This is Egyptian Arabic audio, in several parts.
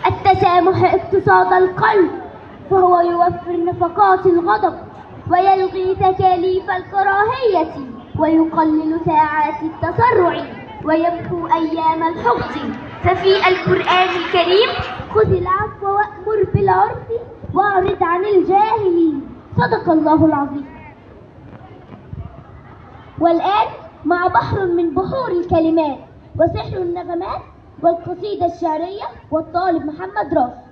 التسامح اقتصاد القلب فهو يوفر نفقات الغضب ويلغي تكاليف الكراهية ويقلل ساعات التسرع ويمحو أيام الحقد ففي القرآن الكريم خذ العفو وأمر بالعرف واعرض عن الجاهلين صدق الله العظيم والآن مع بحر من بحور الكلمات وسحر النغمات والقصيدة الشعرية والطالب محمد راشد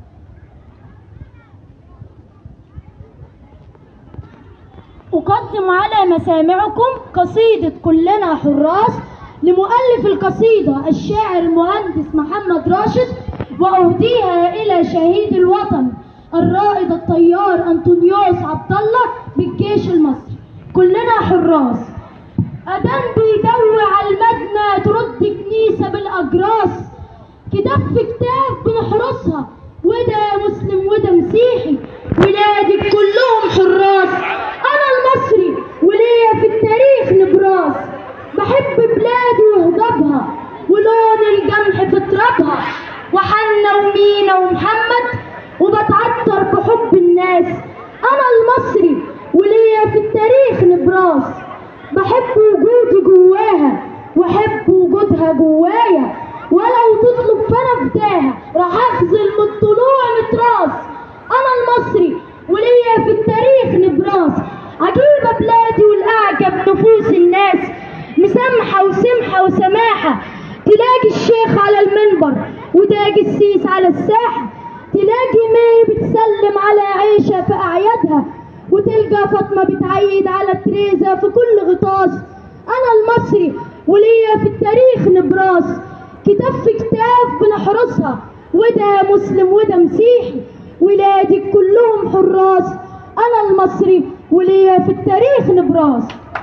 أقدم على مسامعكم قصيدة كلنا حراس لمؤلف القصيدة الشاعر المهندس محمد راشد وأهديها إلى شهيد الوطن الرائد الطيار أنطونيوس عبد الله بالجيش المصري كلنا حراس أذان بيدوي على المدنى ترد كنيسة بالأجراس كتاب في كتاب بنحرسها وده مسلم وده مسيحي ولادي كلهم حراس أنا المصري وليا في التاريخ نبراس بحب بلادي وهضبها ولون الجمح في ترابها وحنا ومينا ومحمد وبتعطر بحب الناس أنا المصري وليا في التاريخ نبراس بحب وجودي جواها واحب وجودها جوايا ولو تطلب فانا فداها راح اخذل من الطلوع متراس انا المصري وليا في التاريخ نبراس عجيبه بلادي والاعجب نفوس الناس مسامحه وسمحه وسماحه تلاقي الشيخ على المنبر وتلاقي السيس على الساحه تلاقي مي بتسلم على عيشه في اعيادها وتلقى فاطمة بتعيد على تريزا في كل غطاس أنا المصري وليا في التاريخ نبراس كتاب في كتاب بنحرسها وده مسلم وده مسيحي ولادي كلهم حراس أنا المصري وليا في التاريخ نبراس